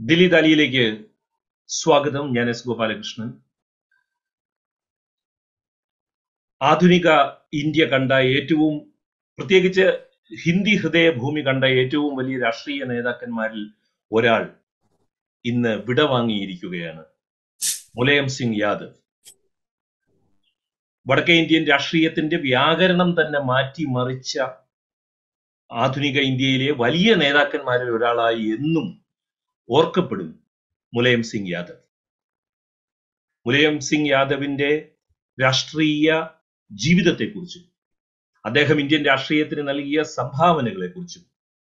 ദില്ലി ദാലിയിലേക്ക് സ്വാഗതം ഞാൻ എസ് ഗോപാലകൃഷ്ണൻ ആധുനിക ഇന്ത്യ കണ്ട ഏറ്റവും പ്രത്യേകിച്ച് ഹിന്ദി ഹൃദയഭൂമി കണ്ട ഏറ്റവും വലിയ രാഷ്ട്രീയ നേതാക്കന്മാരിൽ ഒരാൾ ഇന്ന് വിടവാങ്ങിയിരിക്കുകയാണ് മുലയം സിംഗ് യാദവ് വടക്കേ ഇന്ത്യൻ രാഷ്ട്രീയത്തിന്റെ വ്യാകരണം തന്നെ മാറ്റിമറിച്ച ആധുനിക ഇന്ത്യയിലെ വലിയ നേതാക്കന്മാരിൽ ഒരാളായി എന്നും ഓർക്കപ്പെടും മുലയം സിംഗ് യാദവ് മുലയം സിംഗ് യാദവിന്റെ രാഷ്ട്രീയ ജീവിതത്തെക്കുറിച്ചും അദ്ദേഹം ഇന്ത്യൻ രാഷ്ട്രീയത്തിന് നൽകിയ സംഭാവനകളെക്കുറിച്ചും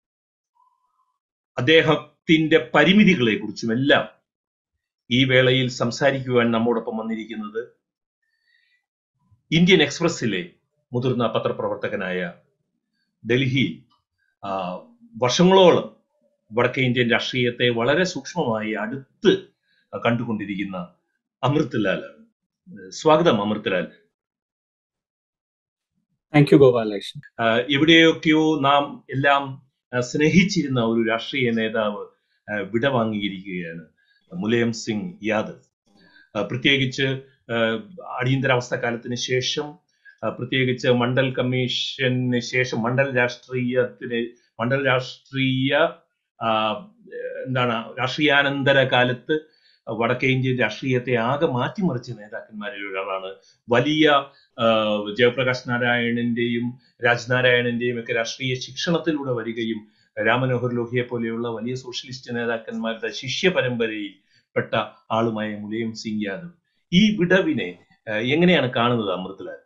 അദ്ദേഹത്തിന്റെ പരിമിതികളെക്കുറിച്ചും എല്ലാം ഈ വേളയിൽ സംസാരിക്കുവാൻ നമ്മോടൊപ്പം വന്നിരിക്കുന്നത് ഇന്ത്യൻ എക്സ്പ്രസിലെ മുതിർന്ന പത്രപ്രവർത്തകനായ ഡൽഹിയിൽ ആ, വർഷങ്ങളോളം വടക്കേ ഇന്ത്യൻ രാഷ്ട്രീയത്തെ വളരെ സൂക്ഷ്മമായി അടുത്ത് കണ്ടുകൊണ്ടിരിക്കുന്ന അമൃത് ലാലാണ് സ്വാഗതം അമൃത് ലാൽ താങ്ക് യു ഗോപാലകൃഷ്ണൻ ആ, എവിടെയൊക്കെയോ നാം എല്ലാം ആ, സ്നേഹിച്ചിരുന്ന ഒരു രാഷ്ട്രീയ നേതാവ് ആ, വിടവാങ്ങിയിരിക്കുകയാണ് മുലയം സിംഗ് യാദവ് ആ, പ്രത്യേകിച്ച് ആ, അടിയന്തരാവസ്ഥ കാലത്തിന് ശേഷം ആ, പ്രത്യേകിച്ച് മണ്ഡൽ കമ്മീഷന് ശേഷം മണ്ഡൽ രാഷ്ട്രീയത്തിന് മണ്ഡൽ രാഷ്ട്രീയ ആ, എന്താണ് രാഷ്ട്രീയാനന്തര കാലത്ത് വടക്കേ ഇന്ത്യൻ രാഷ്ട്രീയത്തെ ആകെ മാറ്റിമറിച്ച നേതാക്കന്മാരിൽ ഒരാളാണ് വലിയ ആ, ജയപ്രകാശ് നാരായണന്റെയും രാജ്നാരായണന്റെയും ഒക്കെ രാഷ്ട്രീയ ശിക്ഷണത്തിലൂടെ വരികയും രാമനോഹർ ലോഹിയെ പോലെയുള്ള വലിയ സോഷ്യലിസ്റ്റ് നേതാക്കന്മാരുടെ ശിഷ്യ പരമ്പരയിൽ പെട്ട ആളുമായ മുലയം സിംഗ് യാദവ് ഈ വിടവിനെ ആ, എങ്ങനെയാണ് കാണുന്നത് അമൃതലാൽ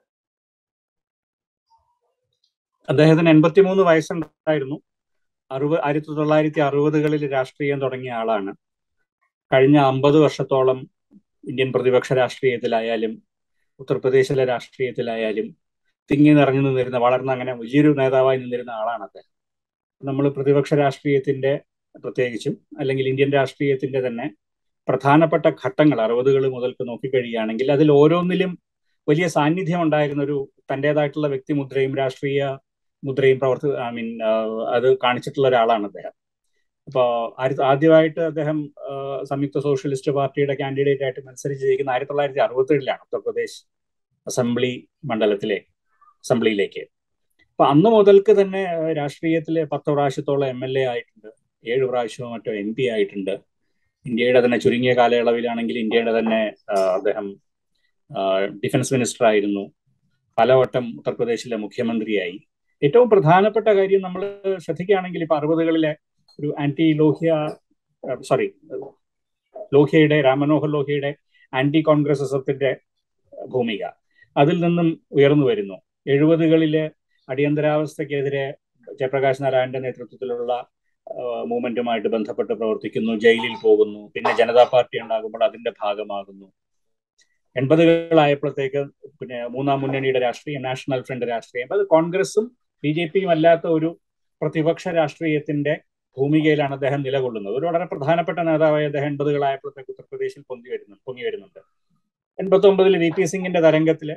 അദ്ദേഹത്തിന് എൺപത്തിമൂന്ന് വയസ്സുണ്ടായിരുന്നു അറുപത് ആയിരത്തി തൊള്ളായിരത്തി അറുപതുകളിൽ രാഷ്ട്രീയം തുടങ്ങിയ ആളാണ് കഴിഞ്ഞ അമ്പത് വർഷത്തോളം ഇന്ത്യൻ പ്രതിപക്ഷ രാഷ്ട്രീയത്തിലായാലും ഉത്തർപ്രദേശിലെ രാഷ്ട്രീയത്തിലായാലും തിങ്ങി നിറഞ്ഞു നിന്നിരുന്ന വളർന്ന അങ്ങനെ വലിയൊരു നേതാവായി നിന്നിരുന്ന ആളാണ് അദ്ദേഹം നമ്മൾ പ്രതിപക്ഷ രാഷ്ട്രീയത്തിന്റെ പ്രത്യേകിച്ചും അല്ലെങ്കിൽ ഇന്ത്യൻ രാഷ്ട്രീയത്തിന്റെ തന്നെ പ്രധാനപ്പെട്ട ഘട്ടങ്ങൾ അറുപതുകൾ മുതൽക്ക് നോക്കിക്കഴിയുകയാണെങ്കിൽ അതിൽ ഓരോന്നിലും വലിയ സാന്നിധ്യം ഉണ്ടായിരുന്ന ഒരു തൻ്റെതായിട്ടുള്ള വ്യക്തിമുദ്രയും രാഷ്ട്രീയ മുദ്രയും പ്രവർത്തി ഐ മീൻ അത് കാണിച്ചിട്ടുള്ള ഒരാളാണ് അദ്ദേഹം അപ്പോൾ ആദ്യമായിട്ട് അദ്ദേഹം ആ, സംയുക്ത സോഷ്യലിസ്റ്റ് പാർട്ടിയുടെ കാൻഡിഡേറ്റ് ആയിട്ട് മത്സരിച്ച് ജയിക്കുന്ന ആയിരത്തി തൊള്ളായിരത്തി അറുപത്തേഴിലാണ് ഉത്തർപ്രദേശ് അസംബ്ലി മണ്ഡലത്തിലെ അസംബ്ലിയിലേക്ക് അപ്പൊ അന്ന് മുതൽക്ക് തന്നെ ആ, രാഷ്ട്രീയത്തിലെ പത്ത് പ്രാവശ്യത്തോളം എം എൽ എ ആയിട്ടുണ്ട് ഏഴ് പ്രാവശ്യമോ മറ്റോ എം പി ആയിട്ടുണ്ട് ഇന്ത്യയുടെ തന്നെ ചുരുങ്ങിയ കാലയളവിലാണെങ്കിൽ ഇന്ത്യയുടെ തന്നെ ആ, അദ്ദേഹം ഡിഫൻസ് മിനിസ്റ്റർ ആയിരുന്നു പലവട്ടം ഉത്തർപ്രദേശിലെ മുഖ്യമന്ത്രിയായി ഏറ്റവും പ്രധാനപ്പെട്ട കാര്യം നമ്മൾ ശ്രദ്ധിക്കുകയാണെങ്കിൽ ഇപ്പൊ അറുപതുകളിലെ ഒരു ആന്റി ലോഹ്യ സോറി ലോഹ്യയുടെ രാമനോഹർ ലോഹ്യയുടെ ആന്റി കോൺഗ്രസിസത്തിന്റെ ഭൂമിക അതിൽ നിന്നും ഉയർന്നു വരുന്നു എഴുപതുകളിലെ അടിയന്തരാവസ്ഥക്കെതിരെ ജയപ്രകാശ് നാരായണന്റെ നേതൃത്വത്തിലുള്ള മൂവ്മെന്റുമായിട്ട് ബന്ധപ്പെട്ട് പ്രവർത്തിക്കുന്നു ജയിലിൽ പോകുന്നു പിന്നെ ജനതാ പാർട്ടി ഉണ്ടാകുമ്പോൾ അതിന്റെ ഭാഗമാകുന്നു എൺപതുകളായപ്പോഴത്തേക്ക് പിന്നെ മൂന്നാം മുന്നണിയുടെ രാഷ്ട്രീയം നാഷണൽ ഫ്രണ്ട് രാഷ്ട്രീയം അപ്പൊ അത് കോൺഗ്രസും ബി ജെ പിയും അല്ലാത്ത ഒരു പ്രതിപക്ഷ രാഷ്ട്രീയത്തിന്റെ ഭൂമികയിലാണ് അദ്ദേഹം നിലകൊള്ളുന്നത് ഒരു വളരെ പ്രധാനപ്പെട്ട നേതാവായി അദ്ദേഹം എൺപതുകളായപ്പോഴത്തേക്ക് ഉത്തർപ്രദേശിൽ പൊന്തി വരുന്നു പൊങ്ങി വരുന്നുണ്ട് എൺപത്തി ഒമ്പതിൽ വി പി സിംഗിന്റെ തരംഗത്തില്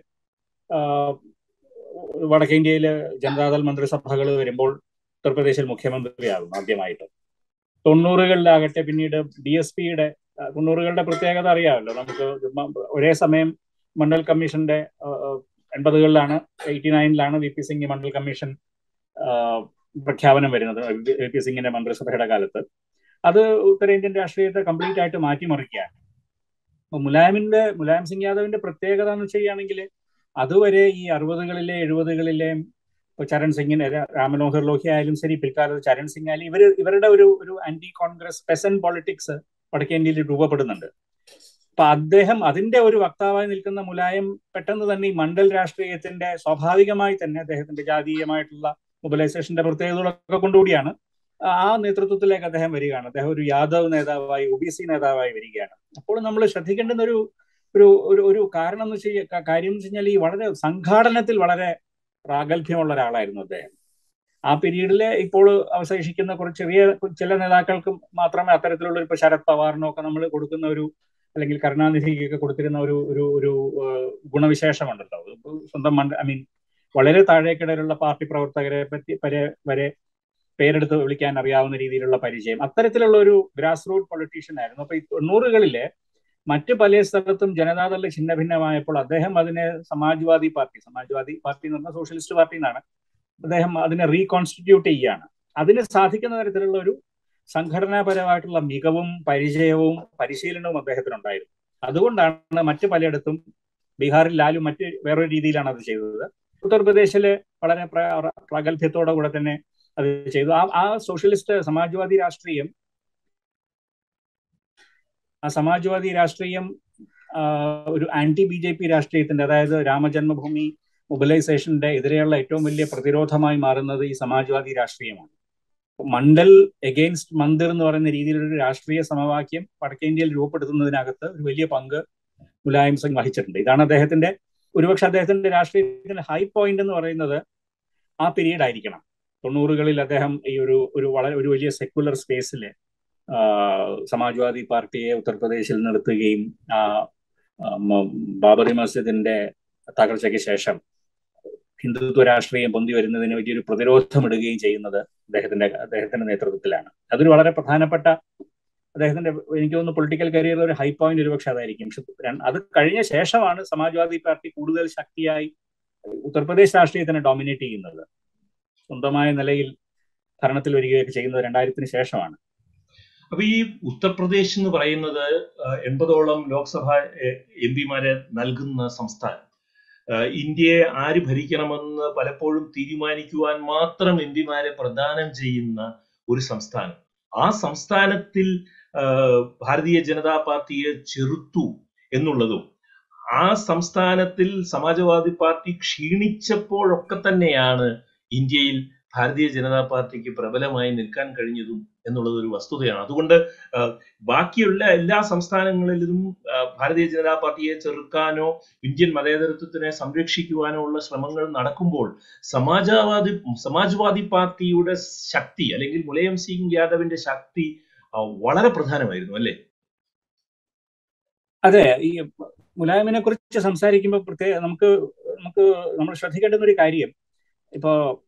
വടക്കേ ഇന്ത്യയിലെ ജനതാദൾ മന്ത്രിസഭകൾ വരുമ്പോൾ ഉത്തർപ്രദേശിൽ മുഖ്യമന്ത്രിയാകും ആദ്യമായിട്ട് തൊണ്ണൂറുകളിലാകട്ടെ പിന്നീട് ഡി എസ് പിയുടെ തൊണ്ണൂറുകളുടെ പ്രത്യേകത അറിയാമല്ലോ നമുക്ക് ഒരേ സമയം മണ്ഡൽ കമ്മീഷന്റെ എൺപതുകളിലാണ് എയ്റ്റി നയനിലാണ് V P Singh Mandal commission പ്രഖ്യാപനം വരുന്നത് വി പി സിംഗിന്റെ മന്ത്രിസഭയുടെ കാലത്ത് അത് ഉത്തരേന്ത്യൻ രാഷ്ട്രീയത്തെ കംപ്ലീറ്റ് ആയിട്ട് മാറ്റിമറിക്കുകയാണ് അപ്പൊ മുലായമിന്റെ മുലായം സിംഗ് യാദവിന്റെ പ്രത്യേകത എന്ന് ചെയ്യുകയാണെങ്കിൽ അതുവരെ ഈ അറുപതുകളിലെ എഴുപതുകളിലെ ഇപ്പൊ ചരൺ സിംഗിന് രാമനോഹർ ലോഹ്യ ആയാലും ശരി പിൽക്കാലത്ത് ചരൺ സിംഗ് ആയാലും ഇവർ ഇവരുടെ ഒരു ഒരു ആന്റി കോൺഗ്രസ് പെസൻ പൊളിറ്റിക്സ് വടക്കേ ഇന്ത്യയിൽ രൂപപ്പെടുന്നുണ്ട് അപ്പൊ അദ്ദേഹം അതിന്റെ ഒരു വക്താവായി നിൽക്കുന്ന മുലായം പെട്ടെന്ന് തന്നെ ഈ മണ്ഡൽ രാഷ്ട്രീയത്തിന്റെ സ്വാഭാവികമായി തന്നെ അദ്ദേഹത്തിന്റെ ജാതീയമായിട്ടുള്ള മൊബിലൈസേഷന്റെ പ്രത്യേകതകളൊക്കെ കൊണ്ടുകൂടിയാണ് ആ നേതൃത്വത്തിലേക്ക് അദ്ദേഹം വരികയാണ് അദ്ദേഹം ഒരു യാദവ് നേതാവായി ഒ ബി സി നേതാവായി വരികയാണ് അപ്പോൾ നമ്മൾ ശ്രദ്ധിക്കേണ്ടുന്ന ഒരു ഒരു ഒരു ഒരു കാരണം എന്ന് വെച്ചാൽ കാര്യം എന്ന് വെച്ച് കഴിഞ്ഞാൽ ഈ വളരെ സംഘാടനത്തിൽ വളരെ പ്രാഗൽഭ്യമുള്ള ഒരാളായിരുന്നു അദ്ദേഹം ആ പീരീഡില് ഇപ്പോൾ അവശേഷിക്കുന്ന കുറച്ച് ചെറിയ ചില നേതാക്കൾക്ക് മാത്രമേ അത്തരത്തിലുള്ള ഇപ്പൊ ശരത് പവാറിനോ ഒക്കെ നമ്മൾ കൊടുക്കുന്ന ഒരു അല്ലെങ്കിൽ കരുണാനിധിക്കൊക്കെ കൊടുത്തിരുന്ന ഒരു ഒരു ഒരു ഗുണവിശേഷമുണ്ടല്ലോ സ്വന്തം ഐ മീൻ വളരെ താഴേക്കിടയിലുള്ള പാർട്ടി പ്രവർത്തകരെ പറ്റി വരെ വരെ പേരെടുത്ത് വിളിക്കാൻ അറിയാവുന്ന രീതിയിലുള്ള പരിചയം അത്തരത്തിലുള്ള ഒരു ഗ്രാസ് റൂട്ട് പൊളിറ്റീഷ്യൻ ആയിരുന്നു അപ്പൊ ഈ തൊണ്ണൂറുകളിലെ മറ്റ് പല സ്ഥലത്തും ജനതാദള ഛിന്ന ഭിന്നമായപ്പോൾ അദ്ദേഹം അതിനെ സമാജ്വാദി പാർട്ടി സമാജ്വാദി പാർട്ടി എന്ന് പറഞ്ഞാൽ സോഷ്യലിസ്റ്റ് പാർട്ടി എന്നാണ് അദ്ദേഹം അതിനെ റീകോൺസ്റ്റിറ്റ്യൂട്ട് ചെയ്യുകയാണ് അതിന് സാധിക്കുന്ന തരത്തിലുള്ള ഒരു സംഘടനാപരമായിട്ടുള്ള മികവും പരിചയവും പരിശീലനവും അദ്ദേഹത്തിനുണ്ടായിരുന്നു അതുകൊണ്ടാണ് മറ്റു പലയിടത്തും ബീഹാറിൽ ലാലു മറ്റ് വേറൊരു രീതിയിലാണ് അത് ചെയ്തത് ഉത്തർപ്രദേശില് വളരെ പ്രാഗൽഭ്യത്തോടെ കൂടെ തന്നെ അത് ചെയ്തു ആ ആ സോഷ്യലിസ്റ്റ് സമാജ്വാദി രാഷ്ട്രീയം ആ സമാജ്വാദി രാഷ്ട്രീയം ഒരു ആന്റി ബി ജെ പി രാഷ്ട്രീയത്തിന്റെ അതായത് രാമജന്മഭൂമി മൊബിലൈസേഷന്റെ എതിരെയുള്ള ഏറ്റവും വലിയ പ്രതിരോധമായി മാറുന്നത് ഈ സമാജ്വാദി രാഷ്ട്രീയമാണ് മണ്ഡൽ എഗെയിൻസ്റ്റ് മന്ദിർ എന്ന് പറയുന്ന രീതിയിലൊരു രാഷ്ട്രീയ സമവാക്യം വടക്കേന്ത്യയിൽ രൂപപ്പെടുത്തുന്നതിനകത്ത് ഒരു വലിയ പങ്ക് മുലായം സിംഗ് വഹിച്ചിട്ടുണ്ട് ഇതാണ് അദ്ദേഹത്തിന്റെ ഒരുപക്ഷെ അദ്ദേഹത്തിന്റെ രാഷ്ട്രീയത്തിന്റെ ഹൈ പോയിന്റ് എന്ന് പറയുന്നത് ആ പീരീഡ് ആയിരിക്കണം തൊണ്ണൂറുകളിൽ അദ്ദേഹം ഈ ഒരു ഒരു വളരെ ഒരു വലിയ സെക്യുലർ സ്പേസിൽ സമാജ്വാദി പാർട്ടിയെ ഉത്തർപ്രദേശിൽ നിർത്തുകയും ബാബറി മസ്ജിദിന്റെ തകർച്ചയ്ക്ക് ശേഷം ഹിന്ദുത്വ രാഷ്ട്രീയം പൊന്തി വരുന്നതിന് വലിയൊരു പ്രതിരോധമിടുകയും ചെയ്യുന്നത് അദ്ദേഹത്തിന്റെ അദ്ദേഹത്തിന്റെ നേതൃത്വത്തിലാണ് അതൊരു വളരെ പ്രധാനപ്പെട്ട അദ്ദേഹത്തിന്റെ എനിക്ക് തോന്നുന്നു പൊളിറ്റിക്കൽ കരിയറിൽ ഒരു ഹൈ പോയിന്റ് ഒരുപക്ഷെ അതായിരിക്കും പക്ഷെ അത് കഴിഞ്ഞ ശേഷമാണ് സമാജ്വാദി പാർട്ടി കൂടുതൽ ശക്തിയായി ഉത്തർപ്രദേശ് രാഷ്ട്രീയത്തിനെ ഡോമിനേറ്റ് ചെയ്യുന്നത് സ്വന്തമായ നിലയിൽ ഭരണത്തിൽ വരികയൊക്കെ ചെയ്യുന്നത് രണ്ടായിരത്തിന് ശേഷമാണ് അപ്പൊ ഈ ഉത്തർപ്രദേശ് എന്ന് പറയുന്നത് എൺപതോളം ലോക്സഭ എം പിമാരെ നൽകുന്ന സംസ്ഥാനം ഇന്ത്യയെ ആര് ഭരിക്കണമെന്ന് പലപ്പോഴും തീരുമാനിക്കുവാൻ മാത്രം എം പിമാരെ പ്രദാനം ചെയ്യുന്ന ഒരു സംസ്ഥാനം ആ സംസ്ഥാനത്തിൽ ഭാരതീയ ജനതാ പാർട്ടിയെ ചെറുത്തു എന്നുള്ളതും ആ സംസ്ഥാനത്തിൽ സമാജ്വാദി പാർട്ടി ക്ഷീണിച്ചപ്പോഴൊക്കെ തന്നെയാണ് ഇന്ത്യയിൽ ഭാരതീയ ജനതാ പാർട്ടിക്ക് പ്രബലമായി നിൽക്കാൻ കഴിഞ്ഞതും എന്നുള്ളത് ഒരു വസ്തുതയാണ് അതുകൊണ്ട് ബാക്കിയുള്ള എല്ലാ സംസ്ഥാനങ്ങളിലും ഭാരതീയ ജനതാ പാർട്ടിയെ ചെറുക്കാനോ ഇന്ത്യൻ മതേതരത്വത്തിനെ സംരക്ഷിക്കുവാനോ ഉള്ള ശ്രമങ്ങൾ നടക്കുമ്പോൾ സമാജവാദി സമാജ്വാദി പാർട്ടിയുടെ ശക്തി അല്ലെങ്കിൽ മുലയം സിംഗ് യാദവിന്റെ ശക്തി വളരെ പ്രധാനമായിരുന്നു അല്ലേ അതെ ഈ മുലായമിനെ കുറിച്ച് സംസാരിക്കുമ്പോൾ പ്രത്യേക നമുക്ക് നമുക്ക് നമ്മൾ ശ്രദ്ധിക്കേണ്ടുന്ന ഒരു കാര്യം ഇപ്പോ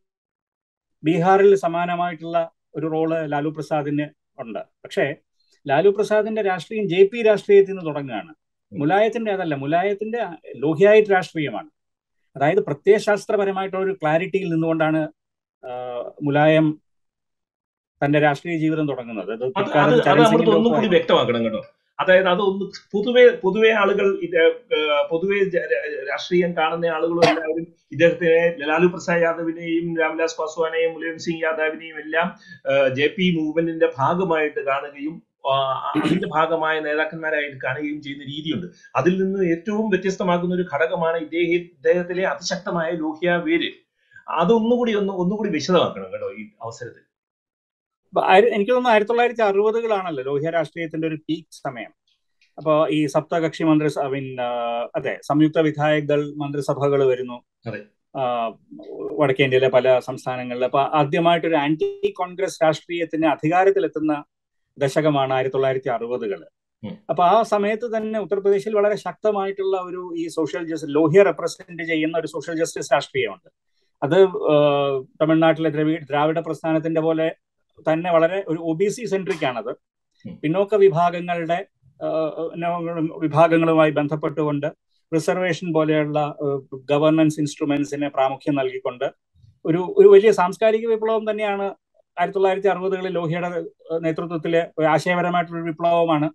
ബീഹാറിൽ സമാനമായിട്ടുള്ള ഒരു റോള് ലാലു പ്രസാദിന് ഉണ്ട് പക്ഷേ ലാലു പ്രസാദിന്റെ രാഷ്ട്രീയം ജെ പി രാഷ്ട്രീയത്തിൽ നിന്ന് തുടങ്ങുകയാണ് മുലായത്തിന്റെ അതല്ല മുലായത്തിന്റെ ലോഹിയായിട്ട് രാഷ്ട്രീയമാണ് അതായത് പ്രത്യയശാസ്ത്രപരമായിട്ടുള്ള ഒരു ക്ലാരിറ്റിയിൽ നിന്നുകൊണ്ടാണ് മുലായം തന്റെ രാഷ്ട്രീയ ജീവിതം തുടങ്ങുന്നത് ഒന്നുകൂടി വ്യക്തമാക്കണം കേട്ടോ അതായത് അതൊന്ന് പൊതുവെ പൊതുവെ ആളുകൾ ഇത് പൊതുവെ രാഷ്ട്രീയം കാണുന്ന ആളുകളും എല്ലാവരും ഇദ്ദേഹത്തിനെ ലാലു പ്രസാദ് യാദവിനെയും രാംവിലാസ് പാസ്വാനെയും മുലയം സിംഗ് യാദവിനെയും എല്ലാം ജെ പി മൂവ്മെന്റിന്റെ ഭാഗമായിട്ട് കാണുകയും അതിന്റെ ഭാഗമായ നേതാക്കന്മാരായിട്ട് കാണുകയും ചെയ്യുന്ന രീതിയുണ്ട് അതിൽ നിന്ന് ഏറ്റവും വ്യത്യസ്തമാക്കുന്ന ഒരു ഘടകമാണ് ഇദ്ദേഹ ഇദ്ദേഹത്തിലെ അതിശക്തമായ ലോഹ്യ വേര് അതൊന്നുകൂടി ഒന്ന് ഒന്നുകൂടി വിശദമാക്കണം കേട്ടോ ഈ അവസരത്തിൽ എനിക്ക് തോന്നുന്നു ആയിരത്തി തൊള്ളായിരത്തി അറുപതുകളാണല്ലോ ലോഹ്യ രാഷ്ട്രീയത്തിന്റെ ഒരു പീക്ക് സമയം അപ്പോ ഈ സപ്തകക്ഷി മന്ത്രി മീൻ അതെ സംയുക്ത വിധായക് ദൾ മന്ത്രിസഭകൾ വരുന്നു വടക്കേന്ത്യയിലെ പല സംസ്ഥാനങ്ങളിൽ അപ്പൊ ആദ്യമായിട്ട് ഒരു ആന്റി കോൺഗ്രസ് രാഷ്ട്രീയത്തിന് അധികാരത്തിലെത്തുന്ന ദശകമാണ് ആയിരത്തി തൊള്ളായിരത്തി അറുപതുകൾ അപ്പൊ ആ സമയത്ത് തന്നെ ഉത്തർപ്രദേശിൽ വളരെ ശക്തമായിട്ടുള്ള ഒരു ഈ സോഷ്യൽ ജസ്റ്റിസ് ലോഹ്യ റെപ്രസെന്റ് ചെയ്യുന്ന ഒരു സോഷ്യൽ ജസ്റ്റിസ് രാഷ്ട്രീയമുണ്ട് അത് തമിഴ്നാട്ടിലെ ദ്രവി ദ്രാവിഡ പ്രസ്ഥാനത്തിന്റെ പോലെ തന്നെ വളരെ ഒരു ഒ ബി സി സെൻട്രിക് ആണത് പിന്നോക്ക വിഭാഗങ്ങളുടെ വിഭാഗങ്ങളുമായി ബന്ധപ്പെട്ടുകൊണ്ട് റിസർവേഷൻ പോലെയുള്ള ഗവർണൻസ് ഇൻസ്ട്രുമെന്റ്സിന് പ്രാമുഖ്യം നൽകിക്കൊണ്ട് ഒരു ഒരു വലിയ സാംസ്കാരിക വിപ്ലവം തന്നെയാണ് ആയിരത്തി തൊള്ളായിരത്തി അറുപതുകളിൽ ലോഹിയുടെ നേതൃത്വത്തിലെ ആശയപരമായിട്ടുള്ള വിപ്ലവമാണ്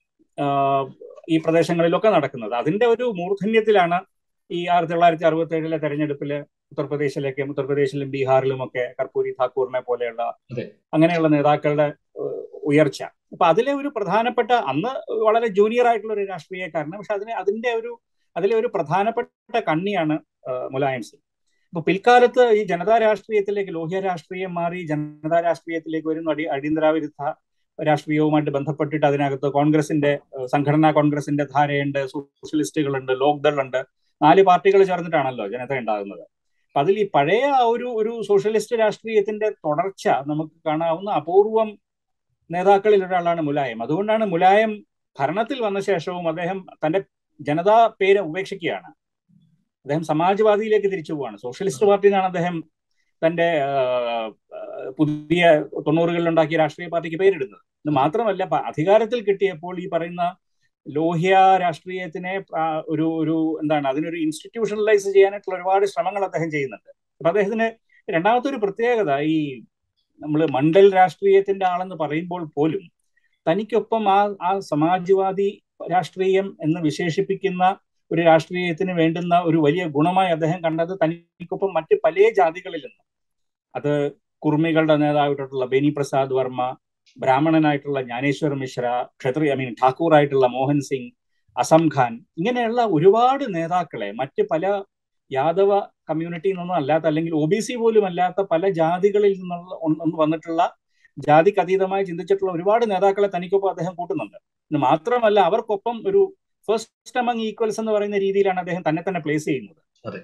ഈ പ്രദേശങ്ങളിലൊക്കെ നടക്കുന്നത് അതിന്റെ ഒരു മൂർധന്യത്തിലാണ് ഈ ആയിരത്തി തൊള്ളായിരത്തി അറുപത്തി ഏഴിലെ തെരഞ്ഞെടുപ്പില് ഉത്തർപ്രദേശിലേക്കും ഉത്തർപ്രദേശിലും ബീഹാറിലും ഒക്കെ കർപ്പൂരി ഠാക്കൂറിനെ പോലെയുള്ള അങ്ങനെയുള്ള നേതാക്കളുടെ ഉയർച്ച അപ്പൊ അതിലെ ഒരു പ്രധാനപ്പെട്ട അന്ന് വളരെ ജൂനിയർ ആയിട്ടുള്ള ഒരു രാഷ്ട്രീയക്കാരന് പക്ഷെ അതിനെ അതിന്റെ ഒരു അതിലെ ഒരു പ്രധാനപ്പെട്ട കണ്ണിയാണ് മുലായം സിംഗ് അപ്പൊ പിൽക്കാലത്ത് ഈ ജനതാ രാഷ്ട്രീയത്തിലേക്ക് ലോഹ്യ രാഷ്ട്രീയം മാറി ജനതാ രാഷ്ട്രീയത്തിലേക്ക് വരുന്ന അടി അടിയന്തരാവിരുദ്ധ രാഷ്ട്രീയവുമായിട്ട് ബന്ധപ്പെട്ടിട്ട് അതിനകത്ത് കോൺഗ്രസിന്റെ സംഘടനാ കോൺഗ്രസിന്റെ ധാരയുണ്ട് സോഷ്യലിസ്റ്റുകളുണ്ട് ലോക്ദൾ ഉണ്ട് നാല് പാർട്ടികൾ ചേർന്നിട്ടാണല്ലോ ജനത ഉണ്ടാകുന്നത് അപ്പൊ അതിൽ ഈ പഴയ ഒരു ഒരു സോഷ്യലിസ്റ്റ് രാഷ്ട്രീയത്തിന്റെ തുടർച്ച നമുക്ക് കാണാവുന്ന അപൂർവം നേതാക്കളിൽ ഒരാളാണ് മുലായം അതുകൊണ്ടാണ് മുലായം ഭരണത്തിൽ വന്ന ശേഷവും അദ്ദേഹം തന്റെ ജനതാ പേര് ഉപേക്ഷിക്കുകയാണ് അദ്ദേഹം സമാജ്വാദിയിലേക്ക് തിരിച്ചു പോവാണ് സോഷ്യലിസ്റ്റ് പാർട്ടിയിൽ നിന്നാണ് അദ്ദേഹം തന്റെ പുതിയ തൊണ്ണൂറുകളിൽ ഉണ്ടാക്കിയ രാഷ്ട്രീയ പാർട്ടിക്ക് പേരിടുന്നത് ഇത് മാത്രമല്ല അധികാരത്തിൽ കിട്ടിയപ്പോൾ ഈ പറയുന്ന ലോഹ്യ രാഷ്ട്രീയത്തിനെ ഒരു ഒരു എന്താണ് അതിനൊരു ഇൻസ്റ്റിറ്റ്യൂഷണലൈസ് ചെയ്യാനായിട്ടുള്ള ഒരുപാട് ശ്രമങ്ങൾ അദ്ദേഹം ചെയ്യുന്നുണ്ട് അപ്പൊ അദ്ദേഹത്തിന് രണ്ടാമത്തെ ഒരു പ്രത്യേകത ഈ നമ്മൾ മണ്ഡൽ രാഷ്ട്രീയത്തിന്റെ ആളെന്ന് പറയുമ്പോൾ പോലും തനിക്കൊപ്പം ആ ആ സമാജ്വാദി രാഷ്ട്രീയം എന്ന് വിശേഷിപ്പിക്കുന്ന ഒരു രാഷ്ട്രീയത്തിന് വേണ്ടുന്ന ഒരു വലിയ ഗുണമായി അദ്ദേഹം കണ്ടത് തനിക്കൊപ്പം മറ്റ് പല ജാതികളിൽ നിന്നും അത് കുർമികളുടെ നേതാവായിട്ടുള്ള ബെനി പ്രസാദ് വർമ്മ ബ്രാഹ്മണനായിട്ടുള്ള ജ്ഞാനേശ്വർ മിശ്ര ക്ഷത്രി ഐ മീൻ ഠാക്കൂർ ആയിട്ടുള്ള മോഹൻ സിംഗ് അസം ഖാൻ ഇങ്ങനെയുള്ള ഒരുപാട് നേതാക്കളെ മറ്റ് പല യാദവ കമ്മ്യൂണിറ്റിയിൽ നിന്നും അല്ലാത്ത അല്ലെങ്കിൽ ഒ ബി സി പോലും അല്ലാത്ത പല ജാതികളിൽ നിന്നുള്ള വന്നിട്ടുള്ള ജാതിക്ക് അതീതമായി ചിന്തിച്ചിട്ടുള്ള ഒരുപാട് നേതാക്കളെ തനിക്കൊപ്പം അദ്ദേഹം കൂട്ടുന്നുണ്ട് ഇത് മാത്രമല്ല അവർക്കൊപ്പം ഒരു ഫസ്റ്റ് അമംഗ് ഈക്വൽസ് എന്ന് പറയുന്ന രീതിയിലാണ് അദ്ദേഹം തന്നെ തന്നെ പ്ലേസ് ചെയ്യുന്നത്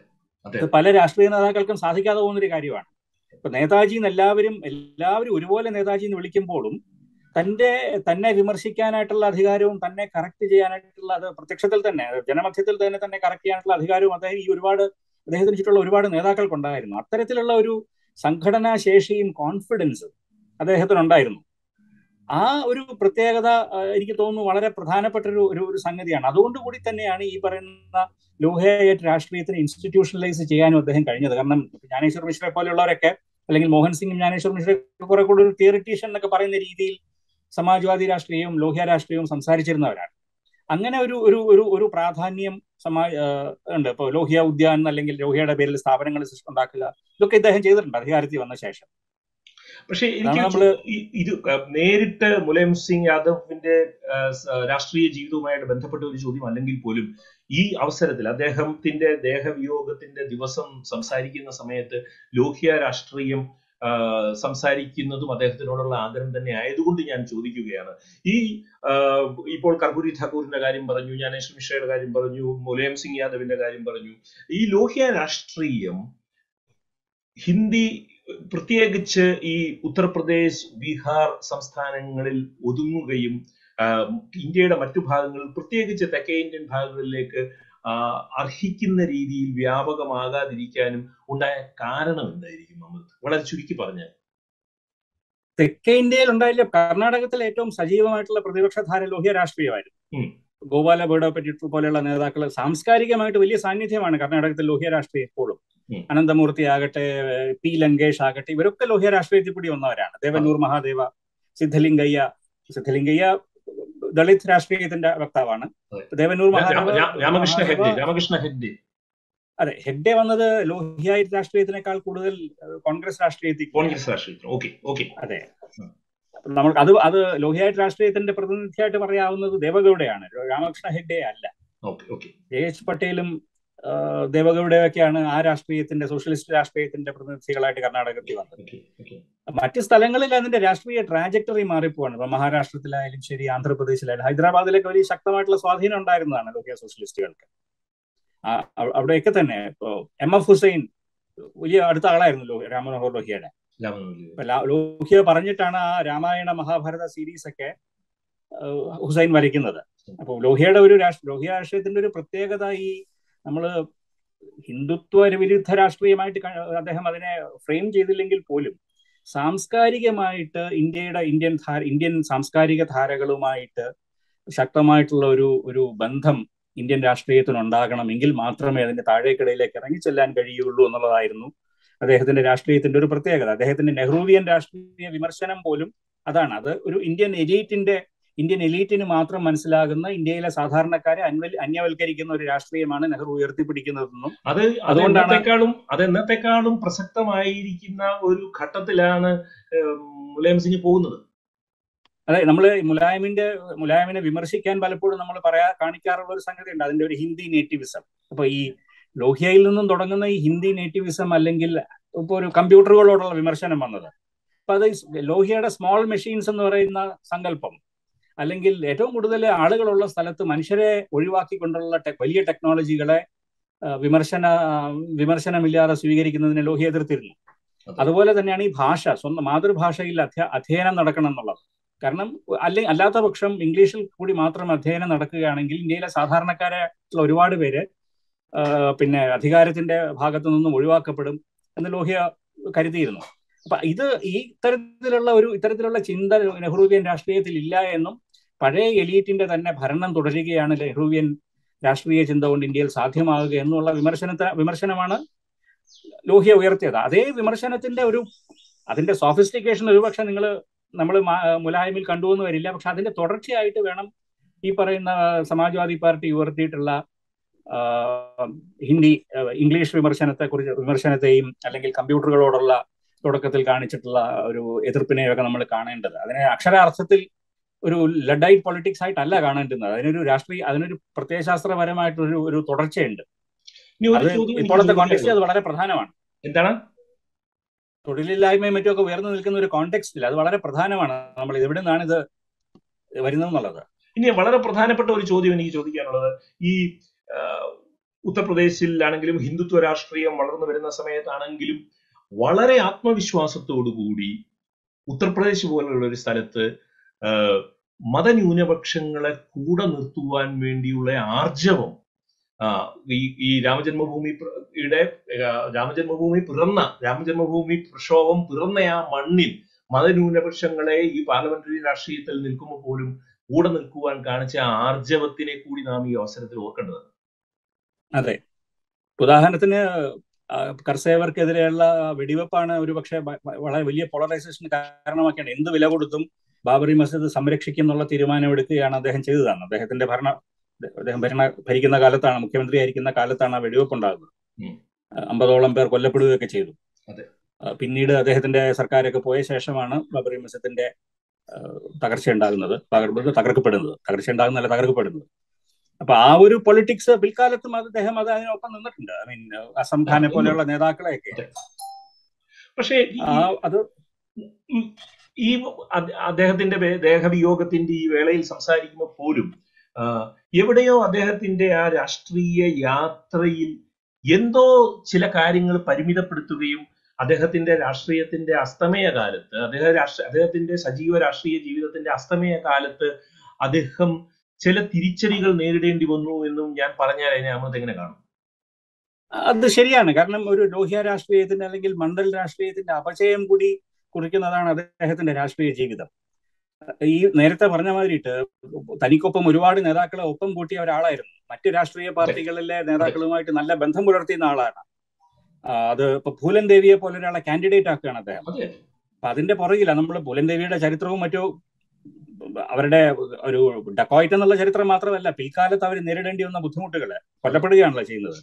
ഇത് പല രാഷ്ട്രീയ നേതാക്കൾക്കും സാധിക്കാതെ പോകുന്ന ഒരു കാര്യമാണ് ഇപ്പൊ നേതാജി എന്ന് എല്ലാവരും എല്ലാവരും ഒരുപോലെ നേതാജി എന്ന് വിളിക്കുമ്പോഴും തന്റെ തന്നെ വിമർശിക്കാനായിട്ടുള്ള അധികാരവും തന്നെ കറക്റ്റ് ചെയ്യാനായിട്ടുള്ള അത് പ്രത്യക്ഷത്തിൽ തന്നെ ജനമധ്യത്തിൽ തന്നെ തന്നെ കറക്റ്റ് ചെയ്യാനായിട്ടുള്ള അധികാരവും അദ്ദേഹം ഈ ഒരുപാട് അദ്ദേഹത്തിന് ചുറ്റുള്ള ഒരുപാട് നേതാക്കൾക്കുണ്ടായിരുന്നു അത്തരത്തിലുള്ള ഒരു സംഘടനാ ശേഷിയും കോൺഫിഡൻസും അദ്ദേഹത്തിനുണ്ടായിരുന്നു ആ ഒരു പ്രത്യേകത എനിക്ക് തോന്നുന്നു വളരെ പ്രധാനപ്പെട്ട ഒരു ഒരു ഒരു സംഗതിയാണ് അതുകൊണ്ട് കൂടി തന്നെയാണ് ഈ പറയുന്ന ലോഹയായിട്ട് രാഷ്ട്രീയത്തിന് ഇൻസ്റ്റിറ്റ്യൂഷണലൈസ് ചെയ്യാനും അദ്ദേഹം കഴിഞ്ഞത് കാരണം ജ്ഞാനേശ്വർ മിശ്രയെ പോലെയുള്ളവരൊക്കെ അല്ലെങ്കിൽ മോഹൻ സിംഗും ജ്ഞാനേശ്വർ മിശ്രയൊക്കെ കുറെ കൂടി ഒരു തിയറിറ്റീഷ്യൻ എന്നൊക്കെ പറയുന്ന രീതിയിൽ സമാജ്വാദി രാഷ്ട്രീയവും ലോഹ്യ രാഷ്ട്രീയവും സംസാരിച്ചിരുന്നവരാണ് അങ്ങനെ ഒരു ഒരു ഒരു ഒരു പ്രാധാന്യം സമാ ഉണ്ട് ഇപ്പോൾ ലോഹ്യ ഉദ്യാൻ അല്ലെങ്കിൽ ലോഹ്യയുടെ പേരിൽ സ്ഥാപനങ്ങൾ ഉണ്ടാക്കുക ഇതൊക്കെ ഇദ്ദേഹം ചെയ്തിട്ടുണ്ട് അധികാരത്തിൽ വന്ന ശേഷം പക്ഷെ എനിക്ക് ഇത് നേരിട്ട് മുലായം സിംഗ് യാദവിന്റെ രാഷ്ട്രീയ ജീവിതവുമായിട്ട് ബന്ധപ്പെട്ട ഒരു ചോദ്യം അല്ലെങ്കിൽ പോലും ഈ അവസരത്തിൽ അദ്ദേഹത്തിന്റെ ദേഹവിയോഗത്തിന്റെ ദിവസം സംസാരിക്കുന്ന സമയത്ത് ലോഹ്യ രാഷ്ട്രീയം സംസാരിക്കുന്നതും അദ്ദേഹത്തിനോടുള്ള ആഗ്രഹം തന്നെ ആയതുകൊണ്ട് ഞാൻ ചോദിക്കുകയാണ് ഈ ഇപ്പോൾ കർപ്പൂരി ഠാക്കൂറിന്റെ കാര്യം പറഞ്ഞു ജ്ഞാനേശ്വർ മിശ്രയുടെ കാര്യം പറഞ്ഞു മുലായം സിംഗ് യാദവിന്റെ കാര്യം പറഞ്ഞു ഈ ലോഹ്യ രാഷ്ട്രീയം ഹിന്ദി പ്രത്യേകിച്ച് ഈ ഉത്തർപ്രദേശ് ബീഹാർ സംസ്ഥാനങ്ങളിൽ ഒതുങ്ങുകയും ഇന്ത്യയുടെ മറ്റു ഭാഗങ്ങളിൽ പ്രത്യേകിച്ച് തെക്കേ ഇന്ത്യൻ ഭാഗങ്ങളിലേക്ക് അർഹിക്കുന്ന രീതിയിൽ വ്യാപകമാകാതിരിക്കാനും ഉണ്ടായ കാരണം എന്തായിരിക്കും നമ്മൾ വളരെ ചുരുക്കി പറഞ്ഞാൽ തെക്കേ ഇന്ത്യയിൽ ഉണ്ടായില്ല കർണാടകത്തിൽ ഏറ്റവും സജീവമായിട്ടുള്ള പ്രതിപക്ഷ ധാര ലോഹ്യ രാഷ്ട്രീയമായിരുന്നു ഗോപാല ബോഡോപ്പറ്റി പോലെയുള്ള നേതാക്കൾ സാംസ്കാരികമായിട്ട് വലിയ സാന്നിധ്യമാണ് കർണാടകത്തിൽ ലോഹ്യ രാഷ്ട്രീയം എപ്പോഴും അനന്തമൂർത്തി ആകട്ടെ പി ലങ്കേഷ് ആകട്ടെ ഇവരൊക്കെ ലോഹ്യ രാഷ്ട്രീയത്തിൽ കൂടി വന്നവരാണ് ദേവന്നൂർ മഹാദേവ സിദ്ധലിംഗയ്യ സിദ്ധലിംഗയ്യ ദളിത് രാഷ്ട്രീയത്തിന്റെ വക്താവാണ് ദേവന്നൂർ രാമകൃഷ്ണ ഹെഗ്ഡെ രാമകൃഷ്ണ ഹെഗ്ഡെ അതെ ഹെഗ്ഡെ വന്നത് ലോഹ്യ രാഷ്ട്രീയത്തിനേക്കാൾ കൂടുതൽ കോൺഗ്രസ് രാഷ്ട്രീയത്തിൽ കോൺഗ്രസ് രാഷ്ട്രീയത്തിൽ ഓക്കെ ഓക്കെ അതെ നമുക്ക് അത് അത് ലോഹിയായിട്ട് രാഷ്ട്രീയത്തിന്റെ പ്രതിനിധിയായിട്ട് പറയാവുന്നത് ദേവഗൌഡയാണ് രാമകൃഷ്ണ ഹെഗ്ഡെ അല്ല ജെ എച്ച് പട്ടേലും ദേവഗൌഡയൊക്കെയാണ് ആ രാഷ്ട്രീയത്തിന്റെ സോഷ്യലിസ്റ്റ് രാഷ്ട്രീയത്തിന്റെ പ്രതിനിധികളായിട്ട് കർണാടകത്തിൽ വന്നത് മറ്റ് സ്ഥലങ്ങളിൽ അതിന്റെ രാഷ്ട്രീയ ട്രാജക്ടറി മാറിപ്പോവാണ് ഇപ്പൊ മഹാരാഷ്ട്രത്തിലായാലും ശരി ആന്ധ്രാപ്രദേശിലായാലും ഹൈദരാബാദിലൊക്കെ വലിയ ശക്തമായിട്ടുള്ള സ്വാധീനം ഉണ്ടായിരുന്നതാണ് ലോഹിയ സോഷ്യലിസ്റ്റുകൾക്ക് അവിടെയൊക്കെ തന്നെ ഇപ്പോ എം എഫ് ഹുസൈൻ വലിയ അടുത്ത ആളായിരുന്നു രാമമനോഹർ ലോഹിയുടെ ലോഹിയ പറഞ്ഞിട്ടാണ് ആ രാമായണ മഹാഭാരത സീരീസ് ഒക്കെ ഹുസൈൻ വരയ്ക്കുന്നത് അപ്പോൾ ലോഹിയുടെ ഒരു രാഷ്ട്ര ലോഹിയ രാഷ്ട്രീയത്തിന്റെ ഒരു പ്രത്യേകത ഈ നമ്മൾ ഹിന്ദുത്വ വിരുദ്ധ രാഷ്ട്രീയമായിട്ട് അദ്ദേഹം അതിനെ ഫ്രെയിം ചെയ്തില്ലെങ്കിൽ പോലും സാംസ്കാരികമായിട്ട് ഇന്ത്യയുടെ ഇന്ത്യൻ ധാര ഇന്ത്യൻ സാംസ്കാരിക ധാരകളുമായിട്ട് ശക്തമായിട്ടുള്ള ഒരു ഒരു ബന്ധം ഇന്ത്യൻ രാഷ്ട്രീയത്തിന് ഉണ്ടാകണം എങ്കിൽ മാത്രമേ അതിന്റെ താഴേക്കിടയിലേക്ക് ഇറങ്ങി ചെല്ലാൻ കഴിയുള്ളൂ എന്നുള്ളതായിരുന്നു അദ്ദേഹത്തിന്റെ രാഷ്ട്രീയത്തിന്റെ ഒരു പ്രത്യേകത അദ്ദേഹത്തിന്റെ നെഹ്റുവിയൻ രാഷ്ട്രീയ വിമർശനം പോലും അതാണ് അത് ഒരു ഇന്ത്യൻ എലീറ്റിന്റെ ഇന്ത്യൻ എലീറ്റിന് മാത്രം മനസ്സിലാകുന്ന ഇന്ത്യയിലെ സാധാരണക്കാരെ അന്വൽ അന്യവൽക്കരിക്കുന്ന ഒരു രാഷ്ട്രീയമാണ് നെഹ്റു ഉയർത്തിപ്പിടിക്കുന്നതെന്നും അത് അതുകൊണ്ടാണ് അത് എന്നത്തെക്കാളും പ്രസക്തമായിരിക്കുന്ന ഒരു ഘട്ടത്തിലാണ് മുലായം സിംഗ് പോകുന്നത് അതെ നമ്മൾ മുലായമിന്റെ മുലായമിനെ വിമർശിക്കാൻ പലപ്പോഴും നമ്മൾ പറയാ കാണിക്കാറുള്ള ഒരു സംഗതി ഉണ്ട് അതിന്റെ ഒരു ഹിന്ദി നേറ്റിവിസം അപ്പൊ ഈ ലോഹ്യയിൽ നിന്നും തുടങ്ങുന്ന ഈ ഹിന്ദി നേറ്റിവിസം അല്ലെങ്കിൽ ഇപ്പൊ ഒരു കമ്പ്യൂട്ടറുകളോടുള്ള വിമർശനം വന്നത് അപ്പൊ അത് ലോഹ്യയുടെ സ്മോൾ മെഷീൻസ് എന്ന് പറയുന്ന സങ്കല്പം അല്ലെങ്കിൽ ഏറ്റവും കൂടുതൽ ആളുകളുള്ള സ്ഥലത്ത് മനുഷ്യരെ ഒഴിവാക്കിക്കൊണ്ടുള്ള വലിയ ടെക്നോളജികളെ വിമർശന വിമർശനമില്ലാതെ സ്വീകരിക്കുന്നതിനെ ലോഹ്യ എതിർത്തിരുന്നു അതുപോലെ തന്നെയാണ് ഈ ഭാഷ സ്വന്തം മാതൃഭാഷയിൽ അധ്യയനം നടക്കണം എന്നുള്ളത് കാരണം അല്ലെ അല്ലാത്ത പക്ഷം ഇംഗ്ലീഷിൽ കൂടി മാത്രം അധ്യയനം നടക്കുകയാണെങ്കിൽ ഇന്ത്യയിലെ സാധാരണക്കാരായിട്ടുള്ള ഒരുപാട് പേര് പിന്നെ അധികാരത്തിന്റെ ഭാഗത്തു നിന്നും ഒഴിവാക്കപ്പെടും എന്ന് ലോഹ്യ കരുതിയിരുന്നു അപ്പൊ ഇത് ഈ ഇത്തരത്തിലുള്ള ഒരു ഇത്തരത്തിലുള്ള ചിന്ത നെഹ്റുവിയൻ രാഷ്ട്രീയത്തിൽ ഇല്ല എന്നും പഴയ എലീറ്റിന്റെ തന്നെ ഭരണം തുടരുകയാണ് നെഹ്റുവിയൻ രാഷ്ട്രീയ ചിന്ത കൊണ്ട് ഇന്ത്യയിൽ സാധ്യമാകുക എന്നുള്ള വിമർശനത്തെ വിമർശനമാണ് ലോഹിയ ഉയർത്തിയത് അതേ വിമർശനത്തിന്റെ ഒരു അതിന്റെ സോഫിസ്റ്റിക്കേഷൻ ഒരുപക്ഷെ നിങ്ങൾ നമ്മൾ മുലാഹിമിൽ കണ്ടുവെന്ന് വരില്ല പക്ഷെ അതിന്റെ തുടർച്ചയായിട്ട് വേണം ഈ പറയുന്ന സമാജ്വാദി പാർട്ടി ഉയർത്തിയിട്ടുള്ള ഹിന്ദി ഇംഗ്ലീഷ് വിമർശനത്തെ കുറിച്ച് വിമർശനത്തെയും അല്ലെങ്കിൽ കമ്പ്യൂട്ടറുകളോടുള്ള തുടക്കത്തിൽ കാണിച്ചിട്ടുള്ള ഒരു എതിർപ്പിനെയൊക്കെ നമ്മൾ കാണേണ്ടത് അതിനെ അക്ഷരാർത്ഥത്തിൽ ഒരു ലഡൈറ്റ് പൊളിറ്റിക്സ് ആയിട്ടല്ല കാണേണ്ടുന്നത് അതിനൊരു രാഷ്ട്രീയ അതിനൊരു പ്രത്യയശാസ്ത്രപരമായിട്ടൊരു ഒരു തുടർച്ചയുണ്ട് അത് ഇപ്പോഴത്തെ കോണ്ടെക്സ്റ്റ് അത് വളരെ പ്രധാനമാണ് എന്താണ് തൊഴിലില്ലായ്മയും മറ്റുമൊക്കെ ഉയർന്നു നിൽക്കുന്ന ഒരു കോണ്ടെക്സ്റ്റിൽ അത് വളരെ പ്രധാനമാണ് നമ്മൾ എവിടെ നിന്നാണ് ഇത് വരുന്നതെന്നുള്ളത് ഇനി വളരെ പ്രധാനപ്പെട്ട ഒരു ചോദ്യം എനിക്ക് ചോദിക്കാനുള്ളത് ഈ ഉത്തർപ്രദേശിലാണെങ്കിലും ഹിന്ദുത്വ രാഷ്ട്രീയം വളർന്നു വരുന്ന സമയത്താണെങ്കിലും വളരെ ആത്മവിശ്വാസത്തോടുകൂടി ഉത്തർപ്രദേശ് പോലുള്ള ഒരു സ്ഥലത്ത് മതന്യൂനപക്ഷങ്ങളെ കൂടെ നിർത്തുവാൻ വേണ്ടിയുള്ള ആർജവം ഈ ഈ രാമജന്മഭൂമിയുടെ രാമജന്മഭൂമി പിറന്ന രാമജന്മഭൂമി പ്രക്ഷോഭം പിറന്ന ആ മണ്ണിൽ മതന്യൂനപക്ഷങ്ങളെ ഈ പാർലമെന്ററി രാഷ്ട്രീയത്തിൽ നിൽക്കുമ്പോൾ പോലും കൂടെ നിൽക്കുവാൻ കാണിച്ച ആർജവത്തിനെ കൂടി നാം ഈ അവസരത്തിൽ ഓർക്കേണ്ടതാണ് അതെ ഉദാഹരണത്തിന് കർസേവർക്കെതിരെയുള്ള വെടിവെപ്പാണ് ഒരുപക്ഷെ വളരെ വലിയ പോളറൈസേഷന് കാരണമാക്കിയാണ് എന്ത് വില കൊടുത്തും ബാബറി മസ്ജിദ് സംരക്ഷിക്കും എന്നുള്ള തീരുമാനമെടുക്കുകയാണ് അദ്ദേഹം ചെയ്തതാണ് അദ്ദേഹത്തിന്റെ ഭരണ അദ്ദേഹം ഭരണ ഭരിക്കുന്ന കാലത്താണ് മുഖ്യമന്ത്രി ആയിരിക്കുന്ന കാലത്താണ് ആ വെടിവെപ്പ് ഉണ്ടാകുന്നത് അമ്പതോളം പേർ കൊല്ലപ്പെടുകയൊക്കെ ചെയ്തു പിന്നീട് അദ്ദേഹത്തിന്റെ സർക്കാരൊക്കെ പോയ ശേഷമാണ് ബാബറി മസ്ജിദിന്റെ തകർച്ച ഉണ്ടാകുന്നത് തകർക്കപ്പെടുന്നത് തകർച്ച ഉണ്ടാകുന്നതല്ല തകർക്കപ്പെടുന്നത് അപ്പൊ ആ ഒരു പൊളിറ്റിക്സ് പിൽക്കാലത്തും അദ്ദേഹം അത് അതിനൊപ്പം നിന്നിട്ടുണ്ട് ഐ മീൻ അസം ഖാനെ പോലെയുള്ള നേതാക്കളെയൊക്കെ പക്ഷേ അത് ഈ അദ്ദേഹത്തിന്റെ ദേഹവിയോഗത്തിന്റെ ഈ വേളയിൽ സംസാരിക്കുമ്പോൾ പോലും എവിടെയോ അദ്ദേഹത്തിന്റെ ആ രാഷ്ട്രീയ യാത്രയിൽ എന്തോ ചില കാര്യങ്ങൾ പരിമിതപ്പെടുത്തുകയും അദ്ദേഹത്തിന്റെ രാഷ്ട്രീയത്തിന്റെ അസ്തമയ കാലത്ത് അദ്ദേഹം രാഷ്ട്ര അദ്ദേഹത്തിന്റെ സജീവ രാഷ്ട്രീയ ജീവിതത്തിന്റെ അസ്തമയ കാലത്ത് അദ്ദേഹം ചില തിരിച്ചടികൾ നേരിടേണ്ടി വന്നു എന്നും ഞാൻ പറഞ്ഞാൽ അതിനെ അമൃത് എങ്ങനെ കാണും അത് ശരിയാണ് കാരണം ഒരു ലോഹ്യ രാഷ്ട്രീയത്തിന്റെ അല്ലെങ്കിൽ മണ്ഡൽ രാഷ്ട്രീയത്തിന്റെ അപചയം കൂടി കുറിക്കുന്നതാണ് അദ്ദേഹത്തിന്റെ രാഷ്ട്രീയ ജീവിതം ഈ നേരത്തെ പറഞ്ഞ മാതിരിയിട്ട് തനിക്കൊപ്പം ഒരുപാട് നേതാക്കളെ ഒപ്പം കൂട്ടിയ ഒരാളായിരുന്നു മറ്റു രാഷ്ട്രീയ പാർട്ടികളിലെ നേതാക്കളുമായിട്ട് നല്ല ബന്ധം പുലർത്തിയുന്ന ആളാണ് അത് ഇപ്പൊ ഭൂലൻ ദേവിയെ പോലെ ഒരാളെ കാൻഡിഡേറ്റ് ആക്കുകയാണ് അദ്ദേഹം അപ്പൊ അതിന്റെ പുറകില നമ്മൾ ഭൂലൻ ദേവിയുടെ ചരിത്രവും മറ്റു അവരുടെ ഒരു ഡക്കോയിറ്റ് എന്നുള്ള ചരിത്രം മാത്രമല്ല പിൽക്കാലത്ത് അവർ നേരിടേണ്ടി വന്ന ബുദ്ധിമുട്ടുകൾ കൊല്ലപ്പെടുകയാണല്ലോ ചെയ്യുന്നത്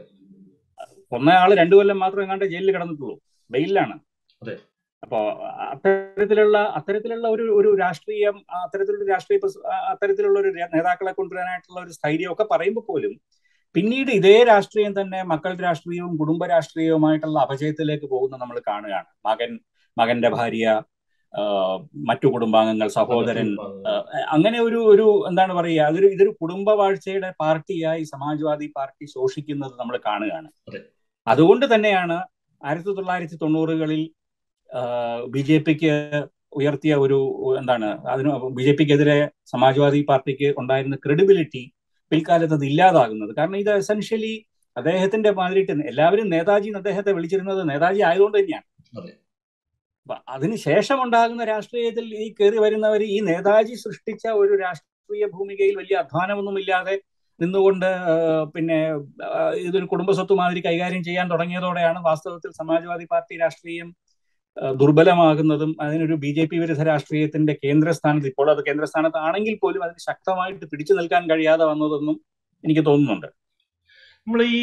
ഒന്നേ ആള് രണ്ടു കൊല്ലം മാത്രം എങ്ങാണ്ട് ജയിലിൽ കിടന്നിട്ടുള്ളൂ ബെയിലാണ് അപ്പോ അത്തരത്തിലുള്ള അത്തരത്തിലുള്ള ഒരു ഒരു രാഷ്ട്രീയം അത്തരത്തിലുള്ള രാഷ്ട്രീയ അത്തരത്തിലുള്ള ഒരു നേതാക്കളെ കൊണ്ടുവരാനായിട്ടുള്ള ഒരു സ്ഥൈര്യം ഒക്കെ പറയുമ്പോൾ പോലും പിന്നീട് ഇതേ രാഷ്ട്രീയം തന്നെ മക്കൾ രാഷ്ട്രീയവും കുടുംബ രാഷ്ട്രീയവുമായിട്ടുള്ള അപജയത്തിലേക്ക് പോകുന്ന നമ്മൾ കാണുകയാണ് മകൻ മകന്റെ ഭാര്യ മറ്റു കുടുംബാംഗങ്ങൾ സഹോദരൻ അങ്ങനെ ഒരു ഒരു എന്താണ് പറയുക അതൊരു ഇതൊരു കുടുംബ വാഴ്ചയുടെ പാർട്ടിയായി സമാജ്വാദി പാർട്ടി ശോഷിക്കുന്നത് നമ്മൾ കാണുകയാണ് അതുകൊണ്ട് തന്നെയാണ് ആയിരത്തി തൊള്ളായിരത്തി തൊണ്ണൂറുകളിൽ ബി ജെ പിക്ക് ഉയർത്തിയ ഒരു എന്താണ് അതിന് ബി ജെ പിക്കെതിരെ സമാജ്വാദി പാർട്ടിക്ക് ഉണ്ടായിരുന്ന ക്രെഡിബിലിറ്റി പിൽക്കാലത്ത് അത് ഇല്ലാതാകുന്നത് കാരണം ഇത് എസെൻഷ്യലി അദ്ദേഹത്തിന്റെ മാതിരിട്ട് എല്ലാവരും നേതാജി അദ്ദേഹത്തെ വിളിച്ചിരുന്നത് നേതാജി ആയതുകൊണ്ട് തന്നെയാണ് അതിന് ശേഷം ഉണ്ടാകുന്ന രാഷ്ട്രീയത്തിൽ ഈ കയറി വരുന്നവർ ഈ നേതാജി സൃഷ്ടിച്ച ഒരു രാഷ്ട്രീയ ഭൂമികയിൽ വലിയ അധ്വാനമൊന്നുമില്ലാതെ നിന്നുകൊണ്ട് പിന്നെ ഇതൊരു കുടുംബ സ്വത്ത് മാതിരി കൈകാര്യം ചെയ്യാൻ തുടങ്ങിയതോടെയാണ് വാസ്തവത്തിൽ സമാജ്വാദി പാർട്ടി രാഷ്ട്രീയം ദുർബലമാകുന്നതും അതിനൊരു ബി ജെ പി വിരുദ്ധ രാഷ്ട്രീയത്തിന്റെ കേന്ദ്രസ്ഥാനത്ത് ഇപ്പോൾ അത് കേന്ദ്രസ്ഥാനത്ത് ആണെങ്കിൽ പോലും അതിന് ശക്തമായിട്ട് പിടിച്ചു നിൽക്കാൻ കഴിയാതെ വന്നതെന്നും എനിക്ക് തോന്നുന്നുണ്ട് നമ്മൾ ഈ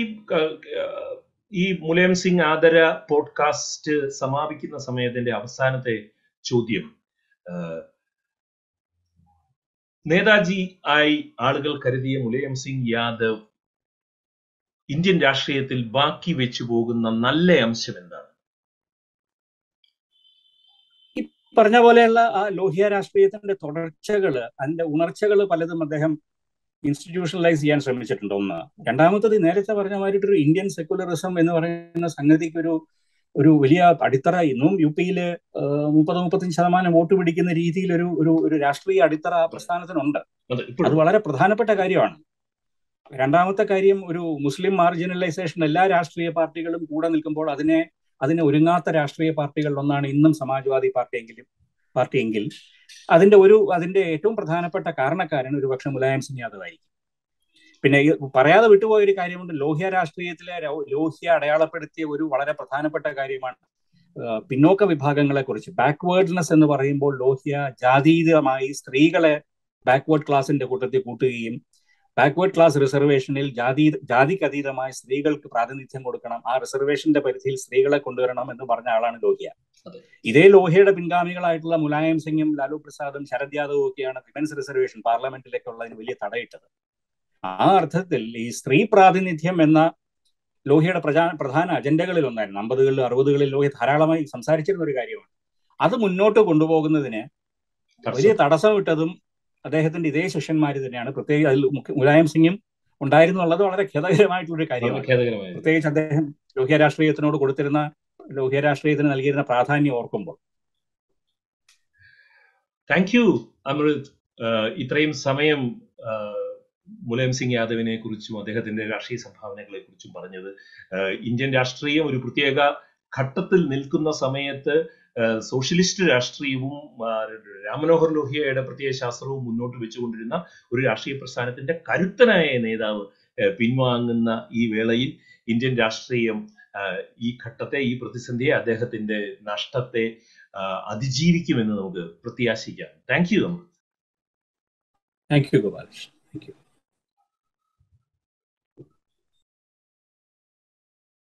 ഈ മുലയം സിംഗ് ആദര പോഡ്കാസ്റ്റ് സമാപിക്കുന്ന സമയത്തിന്റെ അവസാനത്തെ ചോദ്യം നേതാജി ആയി ആളുകൾ കരുതിയ മുലയം സിംഗ് യാദവ് ഇന്ത്യൻ രാഷ്ട്രീയത്തിൽ ബാക്കി വെച്ചു പോകുന്ന നല്ല അംശം എന്താണ് പറഞ്ഞ പോലെയുള്ള ആ ലോഹ്യ രാഷ്ട്രീയത്തിന്റെ തുടർച്ചകൾ അതിന്റെ ഉണർച്ചകൾ പലതും അദ്ദേഹം ഇൻസ്റ്റിറ്റ്യൂഷണലൈസ് ചെയ്യാൻ ശ്രമിച്ചിട്ടുണ്ട് ഒന്ന് രണ്ടാമത്തത് നേരത്തെ പറഞ്ഞ മാതിരിട്ട് ഒരു ഇന്ത്യൻ സെക്യുലറിസം എന്ന് പറയുന്ന സംഗതിക്ക് ഒരു ഒരു വലിയ അടിത്തറ ഇന്നും യു പിയിൽ മുപ്പത് മുപ്പത്തഞ്ച് ശതമാനം വോട്ട് പിടിക്കുന്ന രീതിയിൽ ഒരു ഒരു ഒരു രാഷ്ട്രീയ അടിത്തറ ആ പ്രസ്ഥാനത്തിനുണ്ട് അത് വളരെ പ്രധാനപ്പെട്ട കാര്യമാണ് രണ്ടാമത്തെ കാര്യം ഒരു മുസ്ലിം മാർജിനലൈസേഷൻ എല്ലാ രാഷ്ട്രീയ പാർട്ടികളും കൂടെ നിൽക്കുമ്പോൾ അതിനെ അതിന് ഒരുങ്ങാത്ത രാഷ്ട്രീയ പാർട്ടികളിൽ ഒന്നാണ് ഇന്നും സമാജ്വാദി പാർട്ടിയെങ്കിലും പാർട്ടിയെങ്കിൽ അതിന്റെ ഒരു അതിന്റെ ഏറ്റവും പ്രധാനപ്പെട്ട കാരണക്കാരൻ ഒരുപക്ഷെ മുലായം സിംഗ് യാദവ് ആയിരിക്കും പിന്നെ ഈ പറയാതെ വിട്ടുപോയ ഒരു കാര്യമുണ്ട് ലോഹ്യ രാഷ്ട്രീയത്തിലെ രോ- ലോഹ്യ അടയാളപ്പെടുത്തിയ ഒരു വളരെ പ്രധാനപ്പെട്ട കാര്യമാണ് ആ, പിന്നോക്ക വിഭാഗങ്ങളെ കുറിച്ച് ബാക്ക്വേർഡ്നെസ് എന്ന് പറയുമ്പോൾ ലോഹ്യ ജാതീയമായി സ്ത്രീകളെ ബാക്ക്വേർഡ് ക്ലാസിന്റെ കൂട്ടത്തിൽ കൂട്ടുകയും ബാക്ക്വേർഡ് ക്ലാസ് റിസർവേഷനിൽ ജാതി ജാതിക്കതീതമായി സ്ത്രീകൾക്ക് പ്രാതിനിധ്യം കൊടുക്കണം ആ റിസർവേഷന്റെ പരിധിയിൽ സ്ത്രീകളെ കൊണ്ടുവരണം എന്ന് പറഞ്ഞ ആളാണ് ലോഹ്യ അതെ. ഇതേ ലോഹ്യയുടെ പിൻഗാമികളായിട്ടുള്ള മുലായം സിംഗും ലാലു പ്രസാദും ശരദ് യാദവും ഒക്കെയാണ് വിമൻസ് റിസർവേഷൻ പാർലമെന്റിലേക്കുള്ളതിന് വലിയ തടയിട്ടത് ആ അർത്ഥത്തിൽ ഈ സ്ത്രീ പ്രാതിനിധ്യം എന്ന ലോഹ്യയുടെ പ്രധാന പ്രധാന അജണ്ടകളിൽ ഒന്നായിരുന്നു അമ്പതുകളിലും അറുപതുകളിൽ ലോഹ്യ ധാരാളമായി സംസാരിച്ചിരുന്ന ഒരു കാര്യമാണ് അത് മുന്നോട്ട് കൊണ്ടുപോകുന്നതിന് വലിയ തടസ്സം വിട്ടതും അദ്ദേഹത്തിന്റെ ഇതേ ശിഷ്യന്മാർ തന്നെയാണ് പ്രത്യേകിച്ച് അതിൽ മുഖ്യ- മുലായം സിംഗും ഉണ്ടായിരുന്നു എന്നുള്ളത് വളരെ ഖേദകരമായിട്ടുള്ള ഒരു വളരെ കാര്യമാണ് ഖേദകരമായിരുന്നു പ്രത്യേകിച്ച് അദ്ദേഹം ലോഹ്യ രാഷ്ട്രീയത്തിനോട് കൊടുത്തിരുന്ന ലോഹ്യ രാഷ്ട്രീയത്തിന് നൽകിയിരുന്ന പ്രാധാന്യം ഓർക്കുമ്പോൾ താങ്ക് യു അമൃത് ആഹ് ഇത്രയും സമയം ആഹ് മുലായം സിംഗ് യാദവിനെ കുറിച്ചും അദ്ദേഹത്തിന്റെ രാഷ്ട്രീയ സംഭാവനകളെ കുറിച്ചും പറഞ്ഞത് ആഹ് ഇന്ത്യൻ രാഷ്ട്രീയം ഒരു പ്രത്യേക ഘട്ടത്തിൽ നിൽക്കുന്ന സമയത്ത് ആഹ് സോഷ്യലിസ്റ്റ് രാഷ്ട്രീയവും ആഹ് രാമനോഹർ ലോഹിയയുടെ പ്രത്യയ ശാസ്ത്രവും മുന്നോട്ട് വെച്ചുകൊണ്ടിരുന്ന ഒരു രാഷ്ട്രീയ പ്രസ്ഥാനത്തിന്റെ കരുത്തനായ നേതാവ് ആഹ് പിൻവാങ്ങുന്ന ഈ വേളയിൽ ഇന്ത്യൻ രാഷ്ട്രീയം ആഹ് ഈ ഘട്ടത്തെ ഈ പ്രതിസന്ധിയെ അദ്ദേഹത്തിന്റെ നഷ്ടത്തെ ആഹ് അതിജീവിക്കുമെന്ന് നമുക്ക് പ്രത്യാശിക്കാം thank you thank you Gopalakrishnan thank U